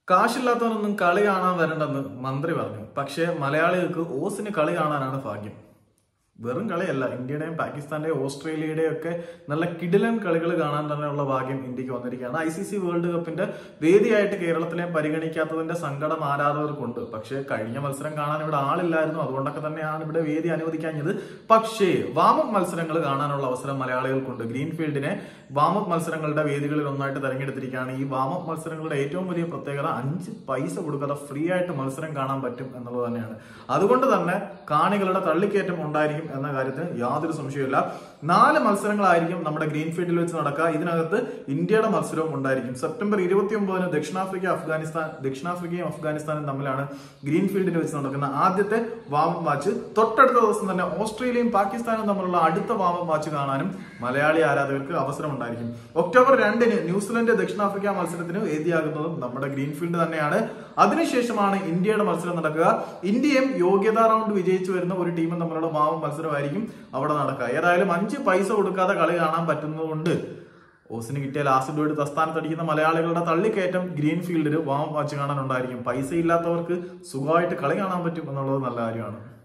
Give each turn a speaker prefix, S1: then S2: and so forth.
S1: കാശില്ലാത്തവനൊന്നും കളി കാണാൻ വരണ്ടെന്ന് മന്ത്രി പറഞ്ഞു പക്ഷേ മലയാളികൾക്ക് ഓസിന് കളി കാണാനാണ് ഭാഗ്യം വെറും കളിയല്ല ഇന്ത്യയുടെയും പാകിസ്ഥാന്റെയും ഓസ്ട്രേലിയയുടെയും ഒക്കെ നല്ല കിടിലൻ കളികൾ കാണാൻ തന്നെയുള്ള ഭാഗ്യം ഇന്ത്യക്ക് വന്നിരിക്കുകയാണ് ഐ സി സി വേൾഡ് കപ്പിന്റെ വേദിയായിട്ട് കേരളത്തിലെ പരിഗണിക്കാത്തതിന്റെ സങ്കടം ആരാധകർക്കുണ്ട് പക്ഷേ കഴിഞ്ഞ മത്സരം കാണാൻ ഇവിടെ ആളില്ലായിരുന്നു അതുകൊണ്ടൊക്കെ തന്നെയാണ് ഇവിടെ വേദി അനുവദിക്കാഞ്ഞത് പക്ഷേ വാമപ്പ് മത്സരങ്ങൾ കാണാനുള്ള അവസരം മലയാളികൾക്കുണ്ട് ഗ്രീൻഫീൽഡിനെ വാമപ്പ് മത്സരങ്ങളുടെ വേദികളിൽ ഒന്നായിട്ട് തെരഞ്ഞെടുത്തിരിക്കുകയാണ് ഈ വാമപ്പ് മത്സരങ്ങളുടെ ഏറ്റവും വലിയ പ്രത്യേകത അഞ്ച് പൈസ കൊടുക്കാതെ ഫ്രീ ആയിട്ട് മത്സരം കാണാൻ പറ്റും എന്നുള്ളത് തന്നെയാണ് അതുകൊണ്ട് തന്നെ കാണികളുടെ തള്ളിക്കയറ്റം ഉണ്ടായിരിക്കും എന്ന കാര്യത്തിന് യാതൊരു സംശയമില്ല നാല് മത്സരങ്ങളായിരിക്കും നമ്മുടെ ഗ്രീൻഫീൽഡിൽ വെച്ച് നടക്കുക ഇതിനകത്ത് ഇന്ത്യയുടെ മത്സരവും ഉണ്ടായിരിക്കും സെപ്റ്റംബർ ഇരുപത്തി ഒമ്പതിന് ദക്ഷിണാഫ്രിക്ക അഫ്ഗാനിസ്ഥാൻ ദക്ഷിണാഫ്രിക്കയും അഫ്ഗാനിസ്ഥാനും തമ്മിലാണ് ഗ്രീൻഫീൽഡിൽ വെച്ച് നടക്കുന്ന ആദ്യത്തെ വാമപ്പ് മാച്ച് തൊട്ടടുത്ത ദിവസം തന്നെ ഓസ്ട്രേലിയയും പാകിസ്ഥാനും തമ്മിലുള്ള അടുത്ത വാമപ്പ് മാച്ച് കാണാനും മലയാളി ആരാധകർക്ക് അവസരം ഉണ്ടായിരിക്കും ഒക്ടോബർ രണ്ടിന് ന്യൂസിലൻഡ് ദക്ഷിണാഫ്രിക്ക മത്സരത്തിന് വേദിയാകുന്നതും നമ്മുടെ ഗ്രീൻഫീൽഡ് തന്നെയാണ് അതിനുശേഷമാണ് ഇന്ത്യയുടെ മത്സരം നടക്കുക ഇന്ത്യയും യോഗ്യതാ റൗണ്ട് വിജയിച്ചു വരുന്ന ഒരു ടീമും തമ്മിലുള്ള വാമപ്പ് മത്സരമായിരിക്കും അവിടെ നടക്കുക ഏതായാലും അഞ്ച് പൈസ കൊടുക്കാതെ കളി കാണാൻ പറ്റുന്നതുകൊണ്ട് ഓസിന് കിട്ടിയ ലാസ്റ്റ് ഡോയിട്ട് തസ്ഥാനത്തടിക്കുന്ന മലയാളികളുടെ തള്ളിക്കയറ്റം ഗ്രീൻഫീൽഡിൽ വാമപ്പ് മാച്ച് കാണാനുണ്ടായിരിക്കും പൈസ ഇല്ലാത്തവർക്ക് സുഖമായിട്ട് കളി കാണാൻ പറ്റും എന്നുള്ളത് നല്ല കാര്യമാണ്